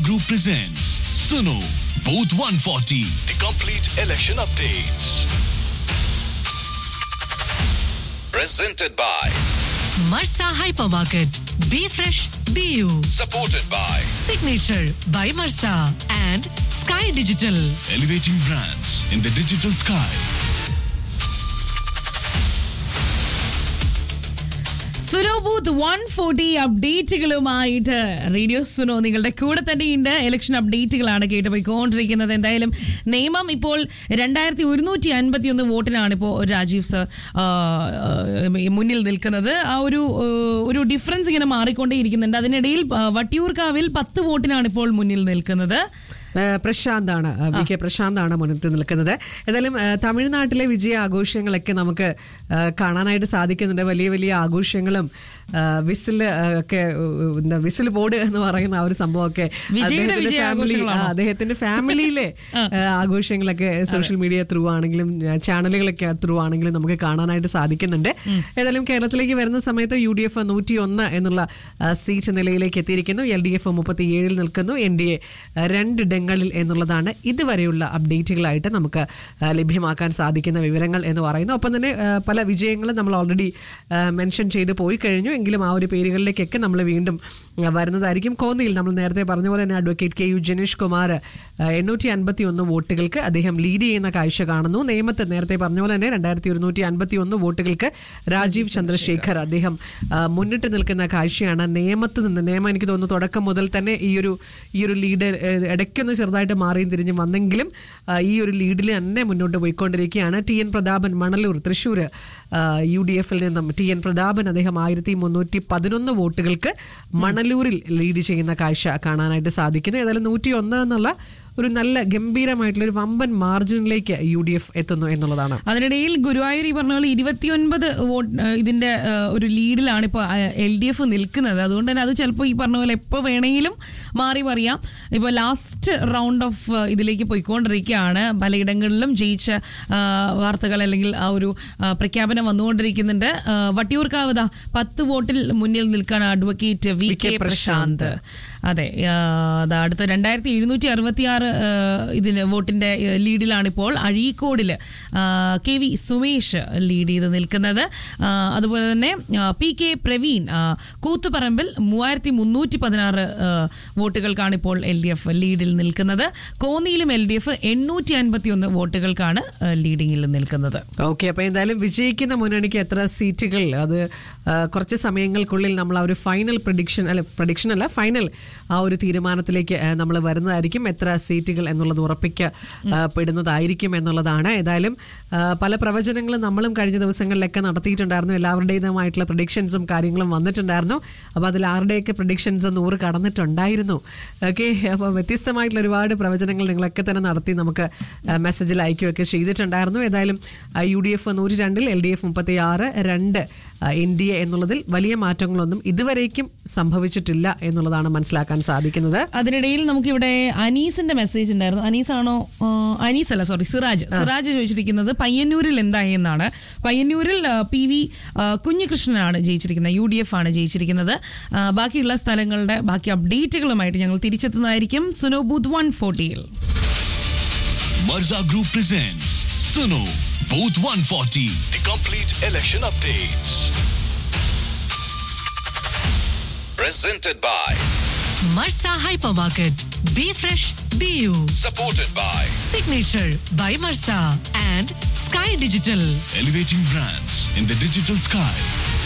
Group presents Suno Booth 140, the complete election updates. Presented by, Marsa Hypermarket. Be fresh, be you. supported by Signature by Marsa and Sky Digital. Elevating Brands in the Digital Sky. Suno booth one forty അപ്ഡേറ്റുകളുമായിട്ട് radio Suno നിങ്ങളുടെ കൂടെ തന്നെയുണ്ട് election അപ്ഡേറ്റുകളാണ് കേട്ട് പോയിക്കൊണ്ടിരിക്കുന്നത് എന്തായാലും നിയമം ഇപ്പോൾ രണ്ടായിരത്തി ഒരുന്നൂറ്റി അൻപത്തി ഒന്ന് വോട്ടിനാണ് ഇപ്പോൾ രാജീവ് സർ ആ, ആ, മുന്നിൽ നിൽക്കുന്നത് ആ ഒരു ആ, ഒരു ഡിഫറൻസ് ഇങ്ങനെ മാറിക്കൊണ്ടേയിരിക്കുന്നുണ്ട് അതിനിടയിൽ ആ, വട്ടിയൂർക്കാവിൽ പത്ത് വോട്ടിനാണ് ഇപ്പോൾ മുന്നിൽ നിൽക്കുന്നത് ഏഹ് പ്രശാന്താണ് ഏഹ് വി കെ പ്രശാന്താണ് മുന്നിട്ട് നിൽക്കുന്നത് ഏതായാലും ഏഹ് തമിഴ്നാട്ടിലെ വിജയ ആഘോഷങ്ങളൊക്കെ നമുക്ക് ഏഹ് കാണാനായിട്ട് സാധിക്കുന്നുണ്ട് വലിയ വലിയ ആഘോഷങ്ങളും ഏഹ് വിസിൽ ഏഹ് ഒക്കെ ഏഹ് എന്താ വിസിൽ ബോർഡ് എന്ന് പറയുന്ന ആ ഒരു സംഭവമൊക്കെ വിജയുടെ അദ്ദേഹത്തിന്റെ വിജയ family- ആഘോഷങ്ങളാണോ? ആ, അദ്ദേഹത്തിന്റെ ഫാമിലിയിലെ ഏഹ് ആഘോഷങ്ങളൊക്കെ സോഷ്യൽ മീഡിയ ത്രൂ ആണെങ്കിലും ഏഹ് ചാനലുകളൊക്കെ ത്രൂ ആണെങ്കിലും നമുക്ക് കാണാനായിട്ട് സാധിക്കുന്നുണ്ട് ഏതായാലും കേരളത്തിലേക്ക് വരുന്ന സമയത്ത് യു ഡി എഫ് നൂറ്റി ഒന്ന് എന്നുള്ള ഏഹ് സീറ്റ് നിലയിലേക്ക് എത്തിയിരിക്കുന്നു എൽ ഡി എഫ് മുപ്പത്തി ഏഴിൽ നിൽക്കുന്നു എൻ ഡി എ രണ്ടിടങ്ങളിൽ എന്നുള്ളതാണ് ഇതുവരെയുള്ള അപ്ഡേറ്റുകളായിട്ട് നമുക്ക് ഏഹ് ലഭ്യമാക്കാൻ സാധിക്കുന്ന വിവരങ്ങൾ എന്ന് പറയുന്നു ഒപ്പം തന്നെ ഏഹ് പല വിജയങ്ങളും നമ്മൾ ഓൾറെഡി മെൻഷൻ ചെയ്ത് പോയി കഴിഞ്ഞു എങ്കിലും ആ ഒരു പേരുകളിലേക്കൊക്കെ നമ്മൾ വീണ്ടും ഏഹ് വരുന്നതായിരിക്കും കോന്നിയിൽ നമ്മൾ നേരത്തെ പറഞ്ഞ പോലെ തന്നെ advocate K U Janeesh Kumar എണ്ണൂറ്റി അൻപത്തി ഒന്ന് വോട്ടുകൾക്ക് അദ്ദേഹം ലീഡ് ചെയ്യുന്ന കാഴ്ച കാണുന്നു നിയമത്തെ നേരത്തെ പറഞ്ഞ പോലെ തന്നെ രണ്ടായിരത്തി ഒരുന്നൂറ്റി അൻപത്തി ഒന്ന് വോട്ടുകൾക്ക് രാജീവ് ചന്ദ്രശേഖർ അദ്ദേഹം ആ, മുന്നിട്ട് നിൽക്കുന്ന കാഴ്ചയാണ് നിയമത്ത് നിന്ന് നിയമം എനിക്ക് തോന്നുന്നു തുടക്കം മുതൽ തന്നെ ഈ ഒരു ഈ ഒരു ലീഡ് ഏഹ്, ഇടയ്ക്കൊന്ന് ചെറുതായിട്ട് മാറിയും തിരിഞ്ഞും വന്നെങ്കിലും ആ, ഈ ഒരു ലീഡിൽ തന്നെ മുന്നോട്ട് പോയിക്കൊണ്ടിരിക്കുകയാണ് T N Prathapan Manalur Thrissur U D എഫിൽ നിന്നും ടി എൻ പ്രതാപൻ അദ്ദേഹം ആയിരത്തി മുന്നൂറ്റി പതിനൊന്ന് വോട്ടുകൾക്ക് മണലൂരിൽ ലീഡ് ചെയ്യുന്ന കാഴ്ച കാണാനായിട്ട് സാധിക്കുന്നു ഏതായാലും നൂറ്റി ഒന്ന് എന്നുള്ള ഒരു നല്ല ഗംഭീരമായിട്ടുള്ള ഒരു വമ്പൻ മാർജിനിലേക്ക് യു ഡി എഫ് എത്തുന്നു എന്നുള്ളതാണ് അതിനിടയിൽ ഗുരുവായൂർ ഈ പറഞ്ഞ പോലെ ഇരുപത്തിയൊൻപത് വോട്ട് ഏഹ് ഇതിന്റെ ഏഹ് ഒരു ലീഡിലാണ് ഇപ്പോൾ എൽ ഡി എഫ് നിൽക്കുന്നത് അതുകൊണ്ട് തന്നെ അത് ചിലപ്പോൾ ഈ പറഞ്ഞ പോലെ എപ്പോൾ വേണമെങ്കിലും മാറി മറിയാം ഇപ്പോൾ ലാസ്റ്റ് റൗണ്ട് ഓഫ് ഇതിലേക്ക് പോയിക്കൊണ്ടിരിക്കുകയാണ് പലയിടങ്ങളിലും ജയിച്ച ആ, വാർത്തകൾ അല്ലെങ്കിൽ ആ ഒരു ആ, പ്രഖ്യാപനം വന്നുകൊണ്ടിരിക്കുന്നുണ്ട് ആ, വട്ടിയൂർക്കാവ് ദാ പത്ത് വോട്ടിൽ മുന്നിൽ നിൽക്കുകയാണ് അഡ്വക്കേറ്റ് വി കെ പ്രശാന്ത് അതെ ആ, ദാ അടുത്ത രണ്ടായിരത്തി എഴുന്നൂറ്റി അറുപത്തി ആറ് ഇതിന് വോട്ടിന്റെ ഏഹ്, ലീഡിലാണിപ്പോൾ അഴീക്കോടില് ആ, കെ വി സുമേഷ് ലീഡ് ചെയ്ത് നിൽക്കുന്നത് ആ, അതുപോലെ തന്നെ ആ, പി കെ പ്രവീൺ ആ, കൂത്തുപറമ്പിൽ മൂവായിരത്തി മുന്നൂറ്റി പതിനാറ് വോട്ടുകൾക്കാണ് ഇപ്പോൾ എൽ ഡി എഫ് ലീഡിൽ നിൽക്കുന്നത് കോന്നിയിലും എൽ ഡി എഫ് എണ്ണൂറ്റി അൻപത്തി ഒന്ന് വോട്ടുകൾക്കാണ് ആ, ലീഡിങ്ങിൽ നിൽക്കുന്നത് ഓക്കെ അപ്പൊ എന്തായാലും വിജയിക്കുന്ന മുന്നണിക്ക് എത്ര സീറ്റുകൾ അത് ആ, കുറച്ച് സമയങ്ങൾക്കുള്ളിൽ നമ്മൾ ആ ഒരു ഫൈനൽ പ്രഡിക്ഷൻ അല്ല പ്രഡിക്ഷൻ അല്ല ഫൈനൽ ആ ഒരു തീരുമാനത്തിലേക്ക് നമ്മൾ വരുന്നതായിരിക്കും എത്ര സീറ്റുകൾ എന്നുള്ളത് ഉറപ്പിക്കപ്പെടുന്നതായിരിക്കും എന്നുള്ളതാണ് ഏതായാലും ആ, പല പ്രവചനങ്ങളും നമ്മളും കഴിഞ്ഞ ദിവസങ്ങളിലൊക്കെ നടത്തിയിട്ടുണ്ടായിരുന്നു എല്ലാവരുടേതുമായിട്ടുള്ള പ്രഡിക്ഷൻസും കാര്യങ്ങളും വന്നിട്ടുണ്ടായിരുന്നു അപ്പോൾ അതിൽ ആരുടെയൊക്കെ പ്രഡിക്ഷൻസ് നൂറ് കടന്നിട്ടുണ്ടായിരുന്നു ഓക്കെ അപ്പോൾ വ്യത്യസ്തമായിട്ടുള്ള ഒരുപാട് പ്രവചനങ്ങൾ നിങ്ങളൊക്കെ തന്നെ നടത്തി നമുക്ക് ആ, മെസ്സേജിൽ അയക്കുകയൊക്കെ ചെയ്തിട്ടുണ്ടായിരുന്നു ഏതായാലും യു ഡി എഫ് നൂറ്റി രണ്ടിൽ എൽ ഡി എഫ് മുപ്പത്തി ആറ് രണ്ട് എൻ ഡി എ എന്നുള്ളതിൽ വലിയ മാറ്റങ്ങളൊന്നും ഇതുവരേക്കും സംഭവിച്ചിട്ടില്ല എന്നുള്ളതാണ് മനസ്സിലാക്കാൻ സാധിക്കുന്നത് അതിനിടയിൽ നമുക്കിവിടെ അനീസിന്റെ മെസ്സേജ് ഉണ്ടായിരുന്നു അനീസ് ആണോ ആ, അനീസ് അല്ല സോറി സിറാജ് സിറാജ് ചോദിച്ചിരിക്കുന്നത് പയ്യന്നൂരിൽ എന്തായി എന്നാണ് പയ്യന്നൂരിൽ ആ, പി വി ആ, കുഞ്ഞികൃഷ്ണനാണ് ജയിച്ചിരിക്കുന്നത് യു ഡി എഫ് ആണ് ജയിച്ചിരിക്കുന്നത് ആ, ബാക്കിയുള്ള സ്ഥലങ്ങളുടെ ബാക്കി അപ്ഡേറ്റുകളുമായിട്ട് ഞങ്ങൾ തിരിച്ചെത്തുന്നതായിരിക്കും സുനോ ബൂത്ത് വൺ ഫോർട്ടിയിൽ Marza Group presents Suno Booth 140, the complete election updates. Presented by, Marsa Hypermarket. Be fresh, be you. supported by Signature by Marsa and Sky Digital. Elevating Brands in the Digital Sky.